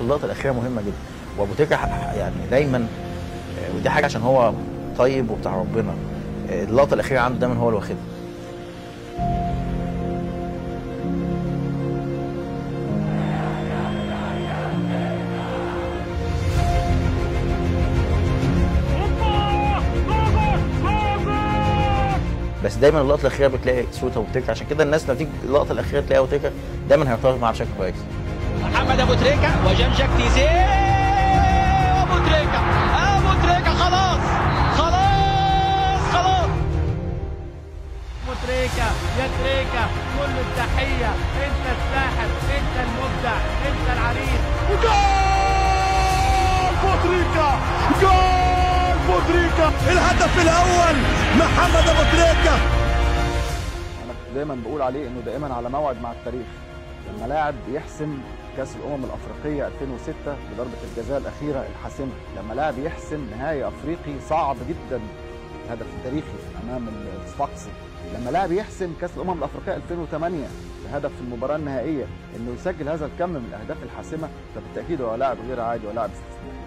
اللقطه الاخيره مهمه جدا وابو تريكه ح- يعني دايما آه، ودي حاجه عشان هو طيب وبتاع ربنا آه، اللقطه الاخيره عنده دايما هو اللي واخدها بس دايما اللقطه الاخيره بتلاقي صوره ابو تريكه عشان كده الناس لما تيجي اللقطه الاخيره تلاقي ابو تريكه دايما هيرتبط معاها بشكل كويس محمد ابو تريكه وجمجك تيزي ابو تريكه ابو تريكه خلاص خلاص خلاص ابو تريكه يا تريكه كل التحيه انت الساحر انت المبدع انت العريس جول بوتريكا جول بوتريكا الهدف الاول محمد ابو تريكا انا كنت دايما بقول عليه انه دائما على موعد مع التاريخ لما لاعب يحسم كاس الامم الافريقيه 2006 بضربه الجزاء الاخيره الحاسمه لما لاعب يحسم نهائي افريقي صعب جدا الهدف التاريخي امام الصفاقسي لما لاعب يحسم كاس الامم الافريقيه 2008 بهدف في المباراه النهائيه انه يسجل هذا الكم من الاهداف الحاسمه فبالتاكيد هو لاعب غير عادي ولاعب استثنائي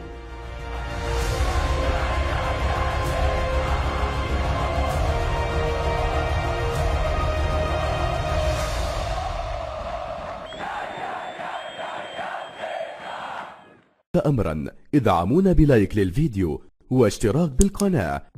أمرا ادعمونا بلايك للفيديو واشتراك بالقناة